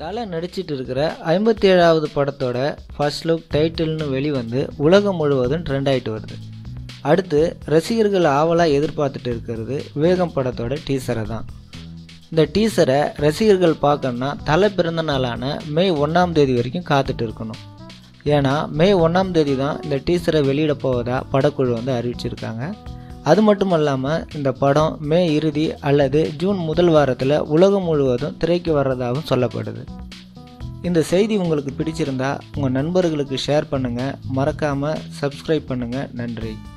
தலை நடிச்சிட்டு இருக்கிற ஐம்பத்தி ஏழாவது படத்தோட ஃபர்ஸ்ட் லுக் டைட்டில்னு வெளிவந்து உலகம் முழுவதும் ட்ரெண்ட் ஆகிட்டு வருது அடுத்து ரசிகர்கள் ஆவலாக எதிர்பார்த்துட்டு இருக்கிறது வேகம் படத்தோட டீசரை தான் இந்த டீசரை ரசிகர்கள் பார்க்கணுன்னா தலை பிறந்த நாளான மே ஒன்றாம் தேதி வரைக்கும் காத்துட்டு இருக்கணும் ஏன்னா மே ஒன்றாம் தேதி தான் இந்த டீசரை வெளியிட போவதா படக்குழு வந்து அறிவிச்சிருக்காங்க அது மட்டும் இல்லாமல் இந்த படம் மே இறுதி அல்லது ஜூன் முதல் வாரத்தில் உலகம் முழுவதும் திரைக்கு வர்றதாகவும் சொல்லப்படுது இந்த செய்தி உங்களுக்கு பிடிச்சிருந்தா உங்கள் நண்பர்களுக்கு ஷேர் பண்ணுங்கள் மறக்காமல் சப்ஸ்கிரைப் பண்ணுங்கள் நன்றி